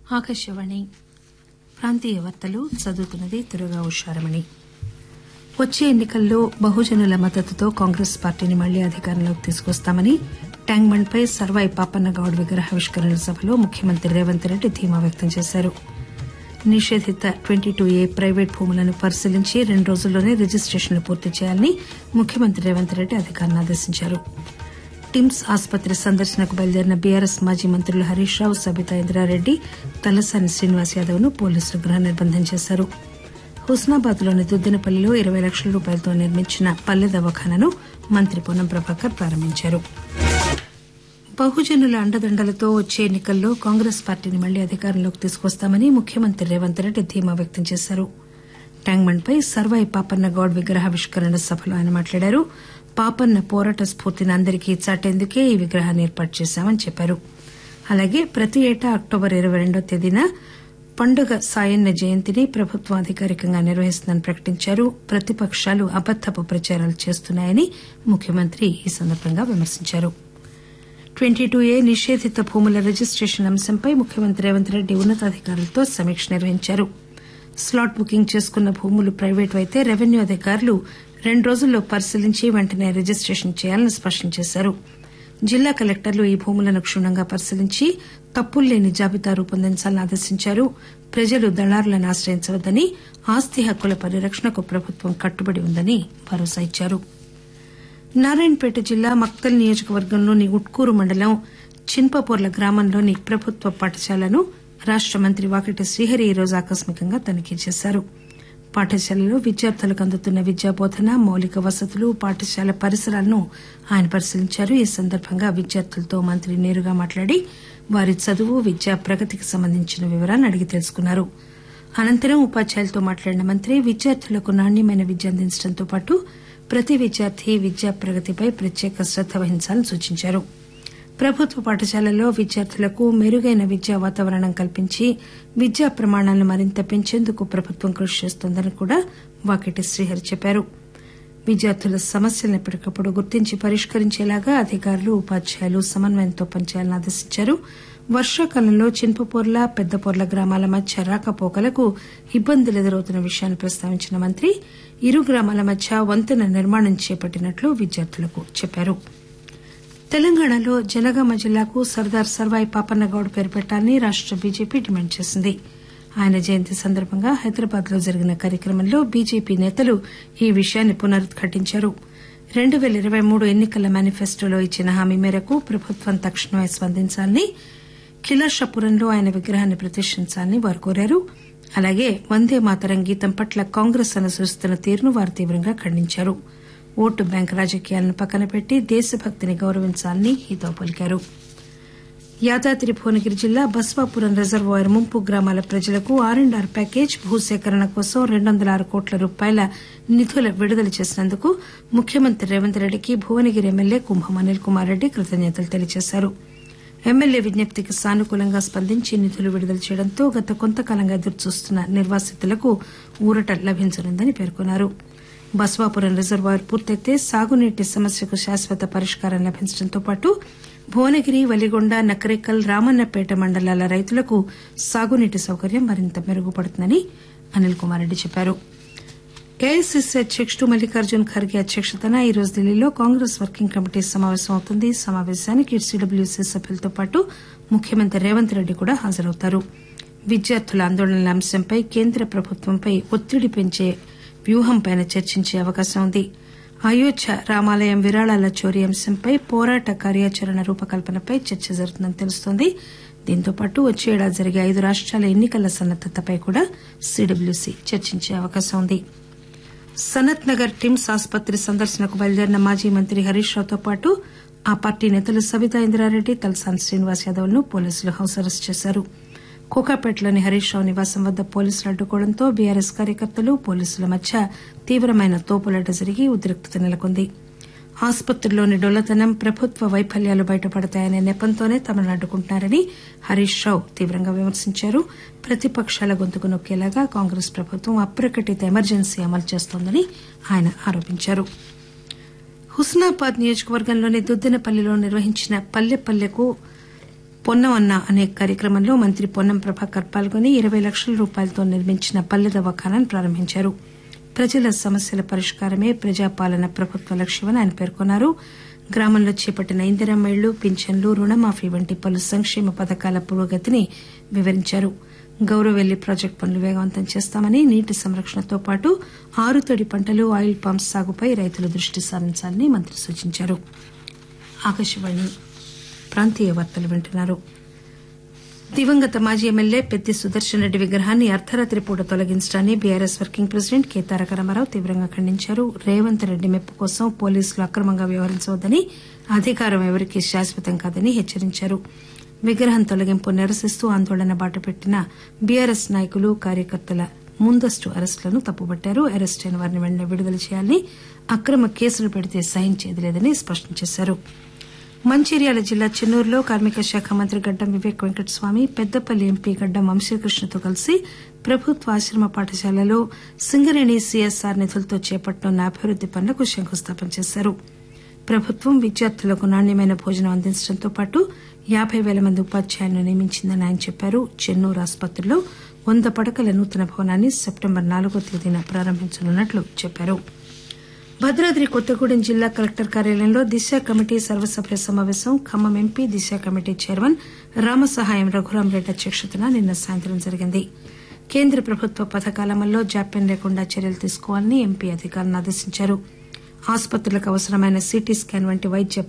ఆకాశవాణి ప్రాంతీయ వార్తలు చదువుతున్నది దుర్గా ఉషారమణి వచ్చే ఎన్నికల్లో బహుజనుల మద్దతుతో కాంగ్రెస్ పార్టీని మళ్లీ అధికారంలోకి తీసుకొస్తామని ట్యాంక్ బండ్ పై సర్వాయి పాపన్న గౌడ్ విగ్రహావిష్కరణ సభలో ముఖ్యమంత్రి రేవంత్ రెడ్డి ధీమా వ్యక్తం చేశారు నిషేధిత ట్వంటీ టూ ఏ ప్రైవేట్ భూములను పరిశీలించి రెండు రోజుల్లోనే రిజిస్టేషన్లు పూర్తి చేయాలని ముఖ్యమంత్రి రేవంత్ రెడ్డి అధికారులను ఆదేశించారు టిమ్స్ ఆసుపత్రి సందర్శనకు బయలుదేరిన బీఆర్ఎస్ మాజీ మంత్రులు హరీష్ రావు సబితా ఇంద్రారెడ్డి తలసాని శ్రీనివాస్ యాదవ్ ను పోలీసులు గృహ నిర్బంధం చేశారు హుస్నాబాద్ లోని దుద్దినపల్లిలో ఇరవై లక్షల రూపాయలతో నిర్మించిన పల్లె దవాఖానను మంత్రి పొన్నం ప్రభాకర్ ప్రారంభించారు బహుజనుల అండదండలతో వచ్చే ఎన్నికల్లో కాంగ్రెస్ పార్టీని మళ్లీ అధికారంలోకి తీసుకొస్తామని ముఖ్యమంత్రి రేవంత్ రెడ్డి ధీమా వ్యక్తం చేశారు ట్యాంక్ బండ్ పై సర్వాయి పాపన్న గౌడ్ విగ్రహావిష్కరణ సభలో ఆయన మాట్లాడారు పాపన్న పోరాట స్పూర్తిని అందరికీ చాటేందుకే ఈ విగ్రహాన్ని ఏర్పాటు చేశామని చెప్పారు అలాగే ప్రతి ఏటా అక్టోబర్ ఇరవై రెండో తేదీన పండుగ సాయన్న జయంతిని ప్రభుత్వం అధికారికంగా నిర్వహిస్తుందని ప్రకటించారు ప్రతిపకాలు అబద్దపు ప్రచారాలు చేస్తున్నాయని ముఖ్యమంత్రి ఈ సందర్భంగా విమర్శించారు ట్వంటీ టూ ఏ నిషేధిత భూముల రిజిస్టేషన్ అంశంపై ముఖ్యమంత్రి రేవంత్ రెడ్డి ఉన్నతాధికారులతో సమీక్ష నిర్వహించారు స్లాట్ బుకింగ్ చేసుకున్న భూములు ప్రైవేటు అయితే రెవెన్యూ అధికారులు రెండు రోజుల్లో పరిశీలించి వెంటనే రిజిస్టేషన్ చేయాలని స్పష్టం చేశారు జిల్లా కలెక్టర్లు ఈ భూములను క్షుణ్ణంగా పరిశీలించి తప్పుల్లేని జాబితా రూపొందించాలని ఆదేశించారు ప్రజలు దళారులను ఆశ్రయించవద్దని ఆస్తి హక్కుల పరిరక్షణకు ప్రభుత్వం కట్టుబడి ఉందని భరోసా ఇచ్చారు నారాయణపేట జిల్లా మక్తల్ నియోజకవర్గంలోని ఉట్కూరు మండలం చిన్పపూర్ల గ్రామంలోని ప్రభుత్వ పాఠశాలను రాష్ట మంత్రి వాకటి శ్రీహరి ఈరోజు ఆకస్మికంగా తనిఖీ చేశారు పాఠశాలలో విద్యార్థులకు అందుతున్న విద్యాబోధన మౌలిక వసతులు పాఠశాల పరిసరాలను ఆయన పరిశీలించారు ఈ సందర్భంగా విద్యార్థులతో మంత్రి నేరుగా మాట్లాడి వారి చదువు విద్యా ప్రగతికి సంబంధించిన వివరాలను అడిగి తెలుసుకున్నారు అనంతరం ఉపాధ్యాయులతో మాట్లాడిన మంత్రి విద్యార్థులకు నాణ్యమైన విద్య అందించడంతో పాటు ప్రతి విద్యార్థి విద్యా ప్రగతిపై ప్రత్యేక శ్రద్ద వహించాలని సూచించారు ప్రభుత్వ పాఠశాలల్లో విద్యార్థులకు మెరుగైన విద్యా వాతావరణం కల్పించి విద్యా ప్రమాణాలను మరింత పెంచేందుకు ప్రభుత్వం కృషి చేస్తోందని కూడా వాకిటి శ్రీహరి చెప్పారు విద్యార్థుల సమస్యలను ఎప్పటికప్పుడు గుర్తించి పరిష్కరించేలాగా అధికారులు ఉపాధ్యాయులు సమన్వయంతో పనిచేయాలని ఆదేశించారు వర్షాకాలంలో చిన్పపూర్ల పెద్దపూర్ల గ్రామాల మధ్య రాకపోకలకు ఇబ్బందులు ఎదురవుతున్న విషయాన్ని ప్రస్తావించిన మంత్రి ఇరు గ్రామాల మధ్య వంతెన నిర్మాణం చేపట్టినట్లు విద్యార్థులకు చెప్పారు తెలంగాణలో జనగామ జిల్లాకు సర్దార్ సర్వాయి పాపన్న గౌడ్ పేరు పెట్టాలని రాష్ట బీజేపీ డిమాండ్ చేసింది ఆయన జయంతి సందర్భంగా హైదరాబాద్ లో జరిగిన కార్యక్రమంలో బీజేపీ నేతలు ఈ విషయాన్ని పునరుద్ఘాటించారు రెండు పేల ఇరవై మూడు ఎన్నికల మేనిఫెస్టోలో ఇచ్చిన హామీ మేరకు ప్రభుత్వం తక్షణమే స్పందించాలని ఖిలాషాపురంలో ఆయన విగ్రహాన్ని ప్రతిష్ఠించాలని వారు కోరారు అలాగే వందే మాతరం గీతం పట్ల కాంగ్రెస్ అనుసరిస్తున్న తీరును వారు తీవ్రంగా ఖండించారు ఓటు బ్యాంక్ రాజకీయాలను పక్కన పెట్టి దేశభక్తిని గౌరవించాలని హితవు పలికారు యాదాద్రి భువనగిరి జిల్లా బస్వాపురం రిజర్వాయర్ ముంపు గ్రామాల ప్రజలకు ఆర్ అండ్ ఆర్ ప్యాకేజ్ భూసేకరణ కోసం రెండు వందల ఆరు కోట్ల రూపాయల నిధుల విడుదల చేసినందుకు ముఖ్యమంత్రి రేవంత్ రెడ్డికి భువనగిరి ఎమ్మెల్యే కుంభం అనిల్ కుమార్ రెడ్డి కృతజ్ఞతలు తెలియజేశారు ఎమ్మెల్యే విజ్ఞప్తికి సానుకూలంగా స్పందించి నిధులు విడుదల చేయడంతో గత కొంతకాలంగా ఎదురుచూస్తున్న నిర్వాసితులకు ఊరట లభించనుందని పేర్కొన్నారు బస్వాపురం రిజర్వాయర్ పూర్తయితే సాగునీటి సమస్యకు శాశ్వత పరిష్కారం లభించడంతో పాటు భువనగిరి వలిగొండ నకరేకల్ రామన్నపేట మండలాల రైతులకు సాగునీటి సౌకర్యం మరింత మెరుగుపడుతుందని అనిల్ కుమార్ రెడ్డి చెప్పారు ఏఐసిసి అధ్యకుడు మల్లికార్జున్ ఖర్గే అధ్యక్షతన ఈ రోజు ఢిల్లీలో కాంగ్రెస్ వర్కింగ్ కమిటీ సమావేశం అవుతుంది సమావేశానికి సీడబ్ల్యూసీ సభ్యులతో పాటు ముఖ్యమంత్రి రేవంత్ రెడ్డి కూడా హాజరవుతారు విద్యార్థుల ఆందోళనల అంశంపై కేంద్ర ప్రభుత్వంపై ఒత్తిడి పెంచే వ్యూహంపై చర్చించే అవకాశం ఉంది అయోధ్య రామాలయం విరాళాల చోరీ అంశంపై పోరాట కార్యాచరణ రూపకల్పనపై చర్చ జరుగుతుందని తెలుస్తోంది దీంతో పాటు వచ్చే ఏడాది జరిగే ఐదు రాష్టాల ఎన్నికల సన్నద్దతపై కూడా సీడబ్ల్యూసీ చర్చించే అవకాశం ఉంది సనత్ నగర్ టిమ్స్ ఆసుపత్రి సందర్శనకు బయలుదేరిన మాజీ మంత్రి హరీష్ రావుతో పాటు ఆ పార్టీ నేతలు సబితా ఇంద్రారెడ్డి తలసాని శ్రీనివాస్ యాదవ్ ను పోలీసులు హౌస్ అరెస్ట్ చేశారు కోకాపేటలోని హరీష్ రావు నివాసం వద్ద పోలీసులు అడ్డుకోవడంతో బీఆర్ఎస్ కార్యకర్తలు పోలీసుల మధ్య తీవ్రమైన తోపులాట జరిగి ఉద్రిక్తత నెలకొంది ఆసుపత్రిలోని డొల్లతనం ప్రభుత్వ వైఫల్యాలు బయటపడతాయనే నెపంతోనే తమను అడ్డుకుంటున్నారని హరీష్ రావు తీవ్రంగా విమర్శించారు ప్రతిపకాల గొంతుకు నొక్కేలాగా కాంగ్రెస్ ప్రభుత్వం అప్రకటిత ఎమర్జెన్సీ అమలు చేస్తోందని ఆయన ఆరోపించారు హుస్నాబాద్ నియోజకవర్గంలోని దుద్దినపల్లిలో నిర్వహించిన పల్లె పల్లెకు పొన్నం అన్న అనే కార్యక్రమంలో మంత్రి పొన్నం ప్రభాకర్ పాల్గొని ఇరవై లక్షల రూపాయలతో నిర్మించిన పల్లె దవాఖానాను ప్రారంభించారు ప్రజల సమస్యల పరిష్కారమే ప్రజాపాలన ప్రభుత్వ లక్ష్యమని ఆయన పేర్కొన్నారు గ్రామంలో చేపట్టిన ఇందిరమ్మ ఇళ్లు పింఛన్లు రుణమాఫీ వంటి పలు సంక్షేమ పథకాల పురోగతిని వివరించారు గౌరవెల్లి ప్రాజెక్టు పనులు వేగవంతం చేస్తామని నీటి సంరక్షణతో పాటు ఆరుతడి పంటలు ఆయిల్ పామ్ సాగుపై రైతులు దృష్టి సారించాలని మంత్రి సూచించారు ఆకాశవాణి ప్రాంతీయ వార్తలు వింటున్నారు దివంగత మాజీ ఎమ్మెల్యే పెద్ది సుదర్శన్ రెడ్డి విగ్రహాన్ని అర్దరాత్రి పూట తొలగించడాన్ని BRS working president K Taraka Rama Rao తీవ్రంగా ఖండించారు రేవంత్ రెడ్డి మెప్పు కోసం పోలీసులు అక్రమంగా వ్యవహరించవద్దని అధికారం ఎవరికీ శాశ్వతం కాదని హెచ్చరించారు విగ్రహం తొలగింపు నిరసిస్తూ ఆందోళన బాటపెట్టిన బీఆర్ఎస్ నాయకులు కార్యకర్తల ముందస్తు అరెస్టులను తప్పుబట్టారు అరెస్టు అయిన వారిని వెంటనే విడుదల చేయాలని అక్రమ కేసులు పెడితే సహించేది లేదని స్పష్టం చేశారు మంచిర్యాల జిల్లా చెన్నూరులో కార్మిక శాఖ మంత్రి గడ్డం వివేక్ వెంకటస్వామి పెద్దపల్లి ఎంపీ గడ్డం వంశీకృష్ణతో కలిసి ప్రభుత్వ ఆశ్రమ పాఠశాలలో సింగరేణి సీఎస్ఆర్ నిధులతో చేపట్టనున్న అభివృద్ది పనులకు శంకుస్థాపన చేశారు ప్రభుత్వం విద్యార్థులకు నాణ్యమైన భోజనం అందించడంతో పాటు యాబై పేల మంది ఉపాధ్యాయులను నియమించిందని ఆయన చెప్పారు చెన్నూరు ఆసుపత్రిలో వంద పడకల నూతన భవనాన్ని సెప్టెంబర్ నాలుగో తేదీన ప్రారంభించనున్నట్లు చెప్పారు భద్రాద్రి కొత్తగూడెం జిల్లా కలెక్టర్ కార్యాలయంలో దిశ కమిటీ సర్వసభ్య సమావేశం Khammam MP Disha committee chairman Ramasahayam Raghuram Reddy అధ్యక్షతన నిన్న సాయంత్రం జరిగింది కేంద్ర ప్రభుత్వ పథకాల అమల్లో జాప్యం లేకుండా చర్యలు తీసుకోవాలని ఎంపీ అధికారులను ఆదేశించారు ఆసుపత్రులకు అవసరమైన సీటీ స్కాన్ వంటి వైద్య